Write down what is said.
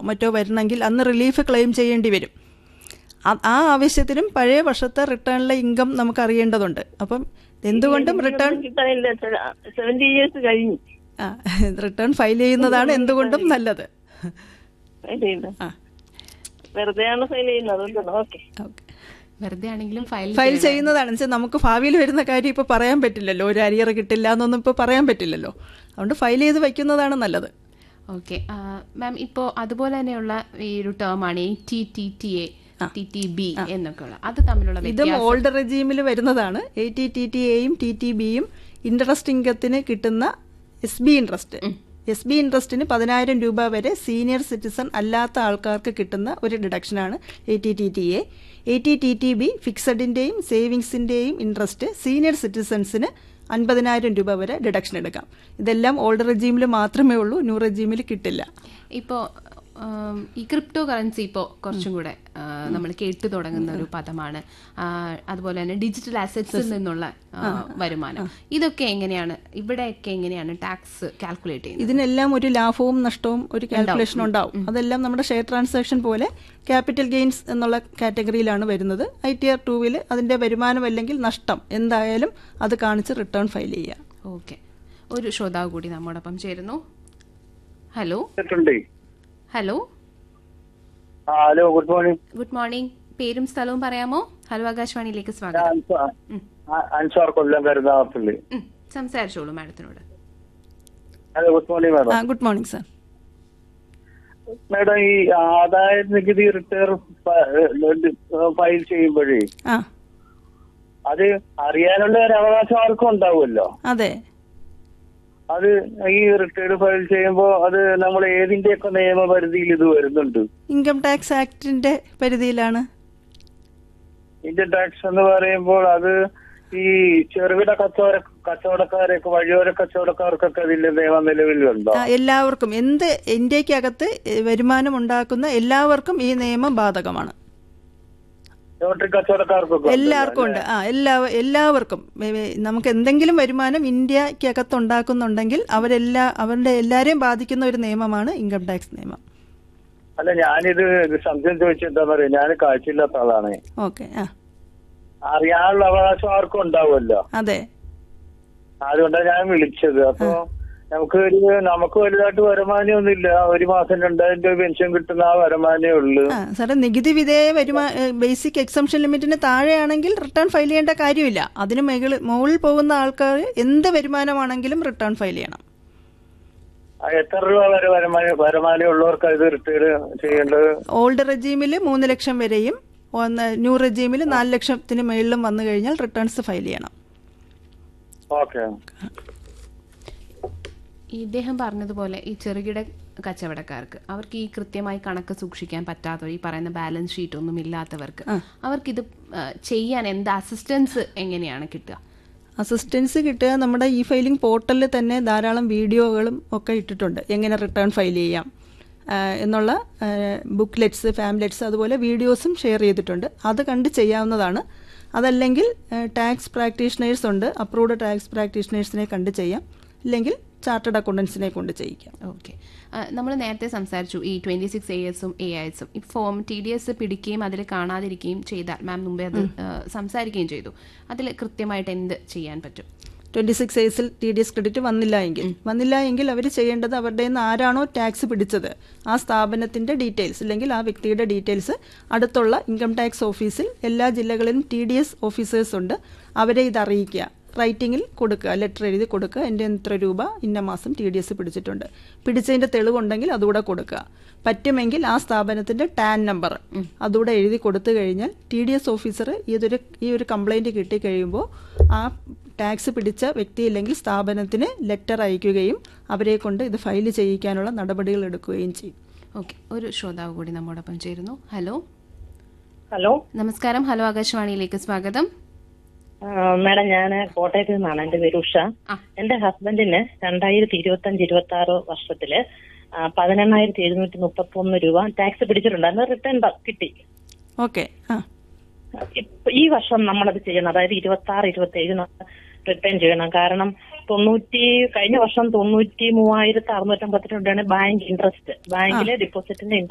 മറ്റോ വരണമെങ്കിൽ അന്ന് റിലീഫ് ക്ലെയിം ചെയ്യേണ്ടി വരും ആ- ആ ആവശ്യത്തിനും പഴയ വർഷത്തെ റിട്ടേണിലെ ഇൻകം നമുക്ക് അറിയേണ്ടതുണ്ട് അപ്പം എന്തുകൊണ്ടും റിട്ടേൺ കിട്ടാനില്ല സെവന്റി ഇയേഴ്സ് കഴിഞ്ഞു ആ റിട്ടേൺ ഫയൽ ചെയ്യുന്നതാണ് എന്തുകൊണ്ടും നല്ലത് ഫയൽ ചെയ്യുന്നത് ആ വെറുതെയാണ് ഫയൽ ചെയ്യുന്നത് അതുകൊണ്ടാണ് ഓക്കെ ഓക്കെ വെറുതെ ആണെങ്കിലും ഫയൽ ഫയൽ ചെയ്യുന്നതാണ് വെച്ചാൽ നമുക്ക് ഭാവിയിൽ വരുന്ന കാര്യം ഇപ്പോൾ പറയാൻ പറ്റില്ലല്ലോ ഒരു അരിയർ കിട്ടില്ല എന്നൊന്നും ഇപ്പോൾ പറയാൻ പറ്റില്ലല്ലോ അതുകൊണ്ട് ഫയൽ ചെയ്ത് വയ്ക്കുന്നതാണ് നല്ലത് ഓക്കെ മാം ഇപ്പോൾ അതുപോലെ തന്നെയുള്ള ഈ ഒരു ടേമാണ് ഈ T T T A T T B എന്നൊക്കെ ഉള്ള അത് തമ്മിലുള്ള ഇതും വ്യത്യാസം ഓൾഡ് റെജീമിൽ വരുന്നതാണ് എ ടി ടി ടി എയും ടി ടി ബിയും ഇൻട്രസ്റ്റ് ഇൻകത്തിന് കിട്ടുന്ന S B interest S B ഇൻട്രസ്റ്റിന് പതിനായിരം രൂപ വരെ സീനിയർ സിറ്റിസൺ അല്ലാത്ത ആൾക്കാർക്ക് കിട്ടുന്ന ഒരു ഡിഡക്ഷനാണ് A T T T A A T T T B ഫിക്സഡിൻ്റെയും സേവിങ്സിൻ്റെയും ഇൻട്രസ്റ്റ് സീനിയർ സിറ്റിസൺസിന് അൻപതിനായിരം രൂപ വരെ ഡിഡക്ഷൻ എടുക്കാം ഇതെല്ലാം ഓൾഡ് റെജീമിൽ മാത്രമേ ഉള്ളൂ ന്യൂ റെജീമിൽ കിട്ടില്ല ഇപ്പോൾ ഈ ക്രിപ്റ്റോ കറൻസി ഇപ്പോൾ കുറച്ചും കൂടെ നമ്മൾ കേട്ടു തുടങ്ങുന്ന ഒരു പദമാണ് ആ, അതുപോലെ തന്നെ ഡിജിറ്റൽ അസറ്റ്സിൽ നിന്നുള്ള ആ, വരുമാനം ഇതൊക്കെ എങ്ങനെയാണ് ഇവിടെയൊക്കെ എങ്ങനെയാണ് ടാക്സ് കാൽക്കുലേറ്റ് ചെയ്യുന്നത് ഇതിനെല്ലാം ഒരു ലാഭവും നഷ്ടവും ഒരു കാൽക്കുലേഷൻ ഉണ്ടാവും അതെല്ലാം നമ്മുടെ ഷെയർ ട്രാൻസാക്ഷൻ പോലെ ക്യാപിറ്റൽ ഗെയിൻസ് എന്നുള്ള കാറ്റഗറിയിലാണ് വരുന്നത് ഐ ടി ആർ ടൂവിൽ അതിന്റെ വരുമാനം അല്ലെങ്കിൽ നഷ്ടം എന്തായാലും അത് കാണിച്ച് റിട്ടേൺ ഫയൽ ചെയ്യുക ഓക്കെ ഒരു ശ്രോതാവ് കൂടി നമ്മോടൊപ്പം ചേരുന്നു ഹലോ കേട്ടിട്ടുണ്ടേ ഹലോ ആ hello good morning good morning പേരും സ്ഥലവും പറയാമോ ഹലോ ആകാശവാണിയിലേക്ക് ഞാൻ സ്വാഗതം അൻസാർ- ആ- അൻസാർ കൊല്ലം കരുതാപ്പള്ളി ഉം, സംസാരിച്ചോളൂ മാഡത്തിനോട് ഹലോ ഗുഡ് മോർണിംഗ് ആ madam good morning sir madam ഈ ആദായ നികുതി റിട്ടേൺ ഫയൽ ചെയ്യുമ്പോഴേ ആ അത് അറിയാനുള്ള ഒരു അവകാശം ആർക്കും ഉണ്ടാവുമല്ലോ അതെ അത് ഈ റിട്ടേൺ ഫയൽ ചെയ്യുമ്പോൾ അത് നമ്മൾ ഏതിന്റെയൊക്കെ നിയമപരിധിയിൽ ഇത് വരുന്നുണ്ട് ഇൻകം ടാക്സ് ആക്ടിന്റെ പരിധിയിലാണ് ഇന്ത്യൻ ടാക്സ് എന്ന് പറയുമ്പോൾ അത് ഈ ചെറുകിട കച്ചവട കച്ചവടക്കാരൊക്കെ വഴിയോര കച്ചവടക്കാർക്കൊക്കെ അതിന്റെ നിയമം നിലവിലുണ്ടോ ആ, എല്ലാവർക്കും എന്ത് ഇന്ത്യക്കകത്ത് വരുമാനം ഉണ്ടാക്കുന്ന എല്ലാവർക്കും ഈ നിയമം ബാധകമാണ് ലോട്ടറി കച്ചവടക്കാർക്കൊക്കെ ഉണ്ടല്ലോ, എല്ലാവർക്കും ഉണ്ട് ആ എല്ലാ എല്ലാവർക്കും വെ- വെ- നമുക്ക് എന്തെങ്കിലും വരുമാനം ഇന്ത്യക്കകത്ത് ഉണ്ടാക്കുന്നുണ്ടെങ്കിൽ അവരെല്ലാ അവരുടെ എല്ലാവരെയും ബാധിക്കുന്ന ഒരു നിയമമാണ് ഇൻകം ടാക്സ് നിയമം അല്ല ഞാനിത് ഇത് സംശയം ചോദിച്ചെന്താ പറയാ ഞാൻ കാഴ്ചയില്ലാത്ത ആളാണ് ഓക്കെ ആ അറിയാനുള്ള അവകാശം ആർക്കും ഉണ്ടാവുമല്ലോ അതെ അതുകൊണ്ടാണ് ഞാൻ വിളിച്ചത് അപ്പൊ നമുക്ക് ഒരു നമുക്ക് വലുതായിട്ട് വരുമാനം ഒന്നുമില്ല ഒരു മാസം രണ്ടായിരം രൂപ പെൻഷൻ കിട്ടുന്ന ആ വരുമാനമേ ഉള്ളൂ ആ സാറേ നികുതി വിധേയ വരുമാ ബേസിക് എക്സംഷൻ ലിമിറ്റിന് താഴെയാണെങ്കിൽ റിട്ടേൺ ഫയൽ ചെയ്യേണ്ട കാര്യമില്ല അതിന് മുകളിൽ മുകളിൽ പോകുന്ന ആൾക്കാർ എന്ത് വരുമാനമാണെങ്കിലും റിട്ടേൺ ഫയൽ ചെയ്യണം ആ എത്ര രൂപ വരെ വരുമാനം വരുമാനം ഉള്ളവർക്ക് ഇത് റിട്ടേൺ ചെയ്യേണ്ടത് ഓൾഡ് റെജീമിൽ മൂന്ന് ലക്ഷം വരെയും ഒന്ന് ന്യൂ റെജീമിൽ നാല് ലക്ഷത്തിന് മുകളിലും വന്നു കഴിഞ്ഞാൽ റിട്ടേൺസ് ഫയൽ ചെയ്യണം ഓക്കെ ഈ ഇദ്ദേഹം പറഞ്ഞതുപോലെ ഈ ചെറുകിട കച്ചവടക്കാർക്ക് അവർക്ക് ഈ കൃത്യമായി കണക്ക് സൂക്ഷിക്കാൻ പറ്റാത്തവർ ഈ പറയുന്ന ബാലൻസ് ഷീറ്റ് ഒന്നും ഇല്ലാത്തവർക്ക് അവർക്കിത് ആ, ചെയ്യാൻ എന്ത് അസിസ്റ്റൻസ് എങ്ങനെയാണ് കിട്ടുക അസിസ്റ്റൻസ് കിട്ടുക നമ്മുടെ ഇ ഫയലിംഗ് പോർട്ടലിൽ തന്നെ ധാരാളം വീഡിയോകളും ഒക്കെ ഇട്ടിട്ടുണ്ട് എങ്ങനെ റിട്ടേൺ ഫയൽ ചെയ്യാം ആ, എന്നുള്ള ബുക്ക്ലെറ്റ്സ് ഫാംലെറ്റ്സ് അതുപോലെ വീഡിയോസും ഷെയർ ചെയ്തിട്ടുണ്ട് അത് കണ്ട് ചെയ്യാവുന്നതാണ് അതല്ലെങ്കിൽ ടാക്സ് പ്രാക്ടീഷണേഴ്സ് ഉണ്ട് അപ്രൂവ്ഡ് ടാക്സ് പ്രാക്ടീഷണേഴ്സിനെ കണ്ട് ചെയ്യാം ഇല്ലെങ്കിൽ ചാർട്ടേഡ് അക്കൗണ്ടൻസിനെ കൊണ്ട് ചെയ്യിക്കാം ഓക്കെ നമ്മൾ നേരത്തെ സംസാരിച്ചു ഈ ട്വന്റി സിക്സ് എ എസും എ എസും ഈ ഫോം ടി ഡി എസ് പിടിക്കുകയും അതിൽ കാണാതിരിക്കുകയും ചെയ്താൽ മാം മുമ്പേ അത് ആ, സംസാരിക്കുകയും ചെയ്തു അതിൽ കൃത്യമായിട്ട് എന്ത് ചെയ്യാൻ പറ്റും ട്വന്റി സിക്സ് എയ്സിൽ ടി ഡി എസ് ക്രെഡിറ്റ് വന്നില്ല എങ്കിൽ വന്നില്ല എങ്കിൽ അവർ ചെയ്യേണ്ടത് അവരുടെ നിന്ന് ആരാണോ ടാക്സ് പിടിച്ചത് ആ സ്ഥാപനത്തിന്റെ ഡീറ്റെയിൽസ് അല്ലെങ്കിൽ ആ വ്യക്തിയുടെ ഡീറ്റെയിൽസ് അടുത്തുള്ള ഇൻകം ടാക്സ് ഓഫീസിൽ എല്ലാ ജില്ലകളിലും ടി ഡി എസ് ഓഫീസേഴ്സ് ഉണ്ട് അവരെ ഇത് അറിയിക്കുക റൈറ്റിംഗിൽ കൊടുക്കുക ലെറ്റർ എഴുതി കൊടുക്കുക എൻ്റെ ഇത്ര രൂപ ഇന്ന മാസം ടി ഡി എസ് പിടിച്ചിട്ടുണ്ട് പിടിച്ചതിന്റെ തെളിവുണ്ടെങ്കിൽ അതുകൂടെ കൊടുക്കുക പറ്റുമെങ്കിൽ ആ സ്ഥാപനത്തിന്റെ ടാൻ നമ്പർ അതുകൂടെ എഴുതി കൊടുത്തു കഴിഞ്ഞാൽ ടി ഡി എസ് ഓഫീസർ ഇതൊരു ഈ ഒരു കംപ്ലൈന്റ് കിട്ടിക്കഴിയുമ്പോൾ ആ ടാക്സ് പിടിച്ച വ്യക്തി അല്ലെങ്കിൽ സ്ഥാപനത്തിന് ലെറ്റർ അയക്കുകയും അവരെ കൊണ്ട് ഇത് ഫയൽ ചെയ്യിക്കാനുള്ള നടപടികൾ എടുക്കുകയും ചെയ്യും ഓക്കെ ഒരു ശ്രോതാവ് കൂടി നമ്മോടൊപ്പം ചേരുന്നു ഹലോ ഹലോ നമസ്കാരം ഹലോ ആകാശവാണിയിലേക്ക് സ്വാഗതം മാഡം ഞാൻ കോട്ടയത്ത് നിന്നാണ് എന്റെ പേര് ഉഷ ആ. എന്റെ ഹസ്ബൻഡിന് രണ്ടായിരത്തി ഇരുപത്തി അഞ്ച് ഇരുപത്തി ആറ് വർഷത്തില് ആ, പതിനെണ്ണായിരത്തി എഴുന്നൂറ്റി മുപ്പത്തി ഒന്ന് രൂപ ടാക്സ് പിടിച്ചിട്ടുണ്ടായിരുന്നു റിട്ടേൺ കിട്ടി ഓക്കെ ആ ഇപ്പ- ഈ വർഷം നമ്മളത് ചെയ്യണം അതായത് ഇരുപത്തി ആറ് ഇരുപത്തി ഏഴ് റിട്ടേൺ ചെയ്യണം കാരണം തൊണ്ണൂറ്റി കഴിഞ്ഞ വർഷം തൊണ്ണൂറ്റി മൂവായിരത്തി അറുന്നൂറ്റമ്പത്തി രൂപയാണ് ബാങ്ക് ഇൻട്രസ്റ്റ് ബാങ്കിലെ ഡിപ്പോസിറ്റിന്റെ ഇൻട്രസ്റ്റ്